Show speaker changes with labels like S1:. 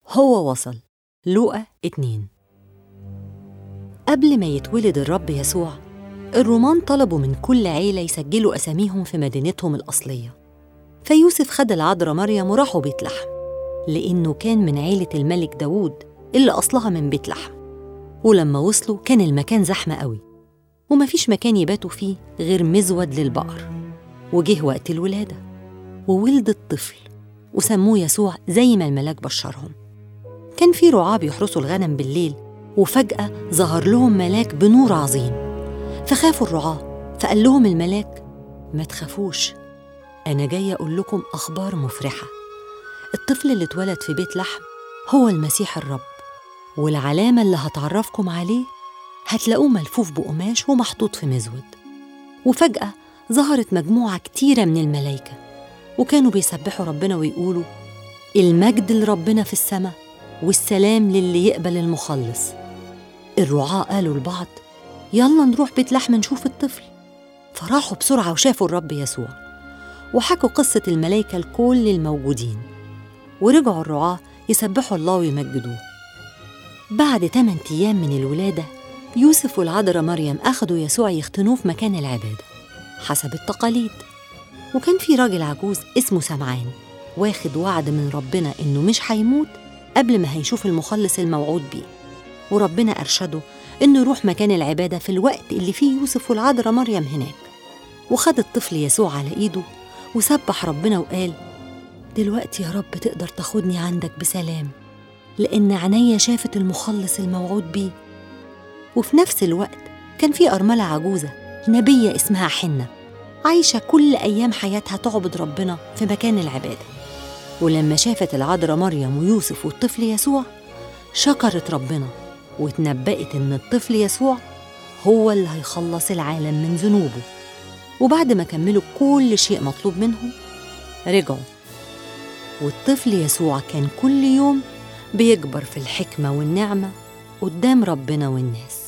S1: هو وصل لوقا اتنين قبل ما يتولد الرب يسوع الرومان طلبوا من كل عيلة يسجلوا أساميهم في مدينتهم الأصلية فيوسف خد العذراء مريم وراحوا بيت لحم لأنه كان من عيلة الملك داوود اللي أصلها من بيت لحم ولما وصلوا كان المكان زحمة قوي ومفيش مكان يباتوا فيه غير مزود للبقر وجه وقت الولادة وولد الطفل وسموه يسوع زي ما الملاك بشرهم كان في رعاة بيحرسوا الغنم بالليل وفجأة ظهر لهم ملاك بنور عظيم فخافوا الرعاة فقال لهم الملاك ما تخافوش أنا جاي أقول لكم أخبار مفرحة الطفل اللي اتولد في بيت لحم هو المسيح الرب والعلامة اللي هتعرفكم عليه هتلاقوه ملفوف بقماش ومحطوط في مزود وفجأة ظهرت مجموعة كتيرة من الملايكة وكانوا بيسبحوا ربنا ويقولوا المجد لربنا في السماء والسلام للي يقبل المخلص الرعاة قالوا لبعض يلا نروح بيت لحم نشوف الطفل فراحوا بسرعة وشافوا الرب يسوع وحكوا قصة الملايكة لكل الموجودين ورجعوا الرعاة يسبحوا الله ويمجدوه بعد 8 أيام من الولادة يوسف والعذراء مريم أخدوا يسوع يختنوه في مكان العبادة حسب التقاليد وكان في راجل عجوز اسمه سمعان واخد وعد من ربنا إنه مش هيموت قبل ما هيشوف المخلص الموعود بيه وربنا أرشده إنه يروح مكان العبادة في الوقت اللي فيه يوسف والعذراء مريم هناك وخد الطفل يسوع على إيده وسبح ربنا وقال دلوقتي يا رب تقدر تاخدني عندك بسلام لأن عينيا شافت المخلص الموعود بيه وفي نفس الوقت كان في أرملة عجوزة نبية اسمها حنة عايشة كل أيام حياتها تعبد ربنا في مكان العبادة ولما شافت العذراء مريم ويوسف والطفل يسوع شكرت ربنا واتنبأت إن الطفل يسوع هو اللي هيخلص العالم من ذنوبه وبعد ما كملوا كل شيء مطلوب منهم رجعوا والطفل يسوع كان كل يوم بيكبر في الحكمة والنعمة قدام ربنا والناس